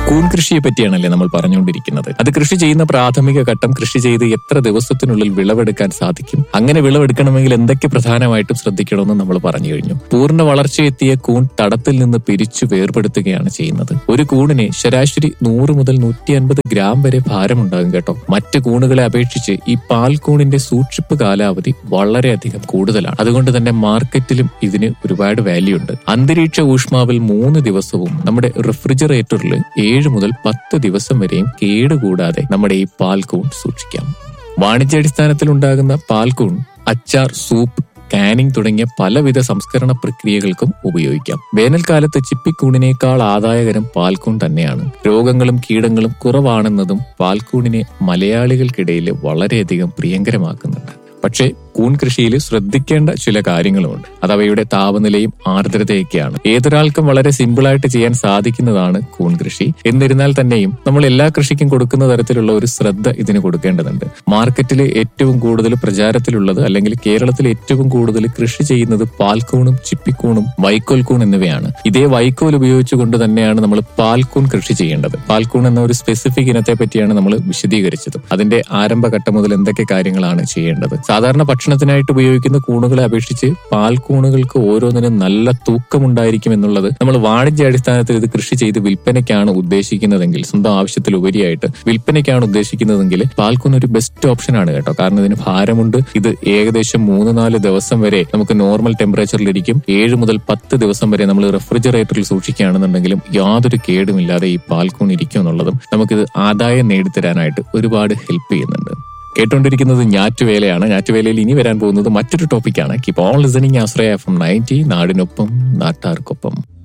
കൂൺ കൃഷിയെ പറ്റിയാണല്ലേ നമ്മൾ പറഞ്ഞുകൊണ്ടിരിക്കുന്നത് അത് കൃഷി ചെയ്യുന്ന പ്രാഥമിക ഘട്ടം കൃഷി ചെയ്ത് എത്ര ദിവസത്തിനുള്ളിൽ വിളവെടുക്കാൻ സാധിക്കും അങ്ങനെ വിളവെടുക്കണമെങ്കിൽ എന്തൊക്കെ പ്രധാനമായിട്ടും ശ്രദ്ധിക്കണമെന്ന് നമ്മൾ പറഞ്ഞു കഴിഞ്ഞു പൂർണ്ണ വളർച്ചയെത്തിയ കൂൺ തടത്തിൽ നിന്ന് പിരിച്ചു വേർപെടുത്തുകയാണ് ചെയ്യുന്നത് ഒരു കൂണിന് ശരാശരി നൂറ് മുതൽ നൂറ്റി അൻപത് ഗ്രാം വരെ ഭാരമുണ്ടാകും കേട്ടോ മറ്റ് കൂണുകളെ അപേക്ഷിച്ച് ഈ പാൽക്കൂണിന്റെ സൂക്ഷിപ്പ് കാലാവധി വളരെയധികം കൂടുതലാണ് അതുകൊണ്ട് തന്നെ മാർക്കറ്റിലും ഇതിന് ഒരുപാട് വാല്യൂ ഉണ്ട് അന്തരീക്ഷ ഊഷ്മാവിൽ മൂന്ന് ദിവസവും നമ്മുടെ റെഫ്രിജറേറ്ററിൽ ഏഴ് മുതൽ പത്ത് ദിവസം വരെയും കേടുകൂടാതെ നമ്മുടെ ഈ പാൽക്കൂൺ സൂക്ഷിക്കാം വാണിജ്യാടിസ്ഥാനത്തിൽ ഉണ്ടാകുന്ന പാൽക്കൂൺ അച്ചാർ സൂപ്പ് കാനിംഗ് തുടങ്ങിയ പലവിധ സംസ്കരണ പ്രക്രിയകൾക്കും ഉപയോഗിക്കാം വേനൽക്കാലത്ത് ചിപ്പിക്കൂണിനേക്കാൾ ആദായകരം പാൽക്കൂൺ തന്നെയാണ് രോഗങ്ങളും കീടങ്ങളും കുറവാണെന്നതും പാൽക്കൂണിനെ മലയാളികൾക്കിടയിൽ വളരെയധികം പ്രിയങ്കരമാക്കുന്നുണ്ട് പക്ഷേ കൂൺ കൃഷിയിൽ ശ്രദ്ധിക്കേണ്ട ചില കാര്യങ്ങളുമുണ്ട് അത് അവയുടെ താപനിലയും ആർദ്രതയൊക്കെയാണ് ഏതൊരാൾക്കും വളരെ സിമ്പിളായിട്ട് ചെയ്യാൻ സാധിക്കുന്നതാണ് കൂൺ കൃഷി എന്നിരുന്നാൽ തന്നെയും നമ്മൾ എല്ലാ കൃഷിക്കും കൊടുക്കുന്ന തരത്തിലുള്ള ഒരു ശ്രദ്ധ ഇതിന് കൊടുക്കേണ്ടതുണ്ട് മാർക്കറ്റിൽ ഏറ്റവും കൂടുതൽ പ്രചാരത്തിലുള്ളത് അല്ലെങ്കിൽ കേരളത്തിൽ ഏറ്റവും കൂടുതൽ കൃഷി ചെയ്യുന്നത് പാൽക്കൂണും ചിപ്പിക്കൂണും വൈക്കോൽ കൂൺ എന്നിവയാണ് ഇതേ വൈക്കോൽ ഉപയോഗിച്ചുകൊണ്ട് തന്നെയാണ് നമ്മൾ പാൽക്കൂൺ കൃഷി ചെയ്യേണ്ടത് പാൽക്കൂൺ എന്ന ഒരു സ്പെസിഫിക് ഇനത്തെ പറ്റിയാണ് നമ്മൾ വിശദീകരിച്ചത് അതിന്റെ ആരംഭഘട്ടം മുതൽ എന്തൊക്കെ കാര്യങ്ങളാണ് ചെയ്യേണ്ടത് സാധാരണ ഭക്ഷണത്തിനായിട്ട് ഉപയോഗിക്കുന്ന കൂണുകളെ അപേക്ഷിച്ച് പാൽക്കൂണുകൾക്ക് ഓരോന്നിനും നല്ല തൂക്കമുണ്ടായിരിക്കും എന്നുള്ളത് നമ്മൾ വാണിജ്യാടിസ്ഥാനത്തിൽ ഇത് കൃഷി ചെയ്ത് വിൽപ്പനയ്ക്കാണ് ഉദ്ദേശിക്കുന്നതെങ്കിൽ സ്വന്തം ആവശ്യത്തിൽ ഉപരിയായിട്ട് വിൽപ്പനയ്ക്കാണ് ഉദ്ദേശിക്കുന്നതെങ്കിൽ പാൽക്കൂൺ ഒരു ബെസ്റ്റ് ഓപ്ഷൻ ആണ് കേട്ടോ കാരണം ഇതിന് ഭാരമുണ്ട് ഇത് ഏകദേശം മൂന്ന് നാല് ദിവസം വരെ നമുക്ക് നോർമൽ ടെമ്പറേച്ചറിലിരിക്കും ഏഴ് മുതൽ പത്ത് ദിവസം വരെ നമ്മൾ റെഫ്രിജറേറ്ററിൽ സൂക്ഷിക്കുകയാണെന്നുണ്ടെങ്കിലും യാതൊരു കേടുമില്ലാതെ ഈ പാൽക്കൂൺ ഇരിക്കും എന്നുള്ളതും നമുക്കിത് ആദായം നേടിത്തരാനായിട്ട് ഒരുപാട് ഹെൽപ്പ് ചെയ്യുന്നുണ്ട് കേട്ടുകൊണ്ടിരിക്കുന്നത് ഞാറ്റുവേലയാണ് ഞാറ്റുവേലയിൽ ഇനി വരാൻ പോകുന്നത് മറ്റൊരു ടോപ്പിക്കാണ് keep on listening Ashraya F M ninety നാടിനൊപ്പം നാട്ടാർക്കൊപ്പം